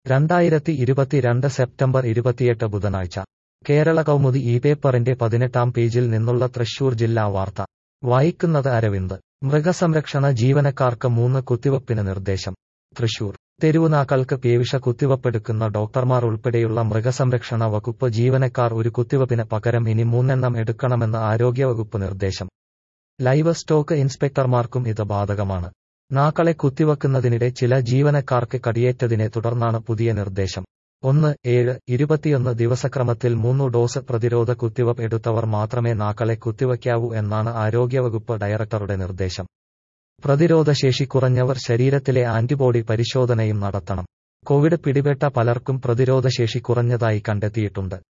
രണ്ടായിരത്തി ഇരുപത്തിരണ്ട് സെപ്റ്റംബർ ഇരുപത്തിയെട്ട് ബുധനാഴ്ച കേരള കൗമുദി ഈ പേപ്പറിന്റെ പതിനെട്ടാം പേജിൽ നിന്നുള്ള തൃശൂർ ജില്ലാ വാർത്ത വായിക്കുന്നത് അരവിന്ദ് മൃഗസംരക്ഷണ ജീവനക്കാർക്ക് മൂന്ന് കുത്തിവയ്പ്പിന് നിർദ്ദേശം തൃശൂർ തെരുവുനാക്കൾക്ക് പേവിഷ കുത്തിവപ്പെടുക്കുന്ന ഡോക്ടർമാർ ഉൾപ്പെടെയുള്ള മൃഗസംരക്ഷണ വകുപ്പ് ജീവനക്കാർ ഒരു കുത്തിവപ്പിന് പകരം ഇനി മൂന്നെണ്ണം എടുക്കണമെന്ന് ആരോഗ്യവകുപ്പ് നിർദ്ദേശം ലൈവ് സ്റ്റോക്ക് ഇൻസ്പെക്ടർമാർക്കും ഇത് ബാധകമാണ് നാക്കളെ കുത്തിവെക്കുന്നതിനിടെ ചില ജീവനക്കാർക്ക് കടിയേറ്റതിനെ തുടർന്നാണ് പുതിയ നിർദ്ദേശം ഒന്ന് ഏഴ് ഇരുപത്തിയൊന്ന് ദിവസക്രമത്തിൽ മൂന്നു ഡോസ് പ്രതിരോധ കുത്തിവയ്പ് എടുത്തവർ മാത്രമേ നാക്കളെ കുത്തിവയ്ക്കാവൂ എന്നാണ് ആരോഗ്യവകുപ്പ് ഡയറക്ടറുടെ നിർദ്ദേശം പ്രതിരോധശേഷി കുറഞ്ഞവർ ശരീരത്തിലെ ആന്റിബോഡി പരിശോധനയും നടത്തണം കോവിഡ് പിടിപെട്ട പലർക്കും പ്രതിരോധശേഷി കുറഞ്ഞതായി കണ്ടെത്തിയിട്ടുണ്ട്